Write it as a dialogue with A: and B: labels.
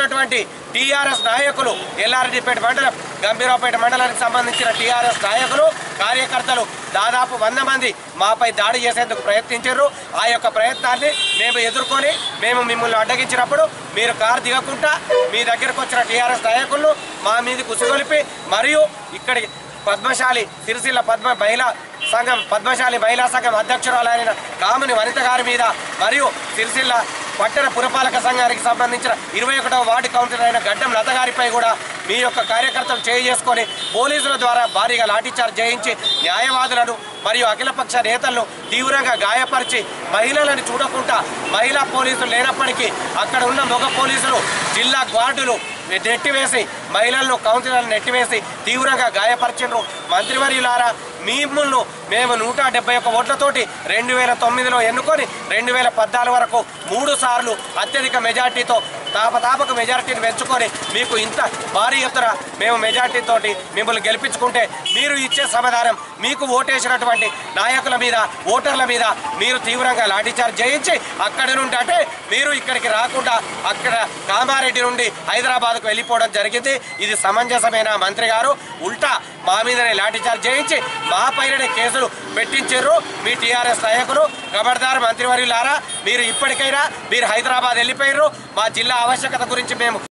A: ఉన్నటువంటి టీఆర్ఎస్ నాయకులు ఎల్లారెడ్డిపేట మండలం గంభీరావుపేట మండలానికి సంబంధించిన టీఆర్ఎస్ నాయకులు కార్యకర్తలు దాదాపు వంద మంది మాపై దాడి చేసేందుకు ప్రయత్నించారు ఆ యొక్క ప్రయత్నాన్ని మేము ఎదుర్కొని మేము మిమ్మల్ని అడ్డగించినప్పుడు మీరు కారు దిగకుండా మీ దగ్గరకు వచ్చిన టీఆర్ఎస్ నాయకులను మా మీద కుసుగొలిపి మరియు ఇక్కడి పద్మశాలి సిరిసిల్ల పద్మ మహిళా సంఘం పద్మశాలి మహిళా సంఘం అధ్యక్షురాలైన కాముని వనిత గారి మీద మరియు సిరిసిల్ల పట్టణ పురపాలక సంఘానికి సంబంధించిన ఇరవై ఒకటవ వార్డు కౌన్సిలర్ అయిన గడ్డం లత గారిపై కూడా మీ యొక్క కార్యకర్తలు చేయి చేసుకొని పోలీసుల ద్వారా భారీగా లాఠీచార్జ్ చేయించి న్యాయవాదులను మరియు అఖిలపక్ష నేతలను తీవ్రంగా గాయపరిచి మహిళలను చూడకుండా మహిళా పోలీసులు లేనప్పటికీ అక్కడ ఉన్న మగ పోలీసులు జిల్లా గార్డులు నెట్టివేసి మహిళలను కౌన్సిలర్లను నెట్టివేసి తీవ్రంగా గాయపరిచిండ్రు మంత్రివర్యులారా మిమ్మల్ని మేము నూట డెబ్బై ఒక్క ఓట్లతోటి రెండు వేల తొమ్మిదిలో ఎన్నుకొని రెండు వేల పద్నాలుగు వరకు మూడు సార్లు అత్యధిక మెజార్టీతో తాపతాపక మెజార్టీని పెంచుకొని మీకు ఇంత భారీ ఎత్తున మేము మెజార్టీతోటి మిమ్మల్ని గెలిపించుకుంటే మీరు ఇచ్చే సమాధానం మీకు ఓటేసినటువంటి నాయకుల మీద ఓటర్ల మీద మీరు తీవ్రంగా లాఠీచార్జ్ చేయించి అక్కడి నుండి అంటే మీరు ఇక్కడికి రాకుండా అక్కడ కామారెడ్డి నుండి హైదరాబాద్కు వెళ్ళిపోవడం జరిగింది ఇది సమంజసమైన మంత్రి గారు ఉల్టా మా మీదనే లాఠీచార్జ్ చేయించి మా పైననే కేసులు పెట్టించారు మీ టీఆర్ఎస్ నాయకులు ఖబర్దార్ మంత్రివర్యులారా మీరు ఇప్పటికైనా మీరు హైదరాబాద్ వెళ్ళిపోయారు మా జిల్లా ఆవశ్యకత గురించి మేము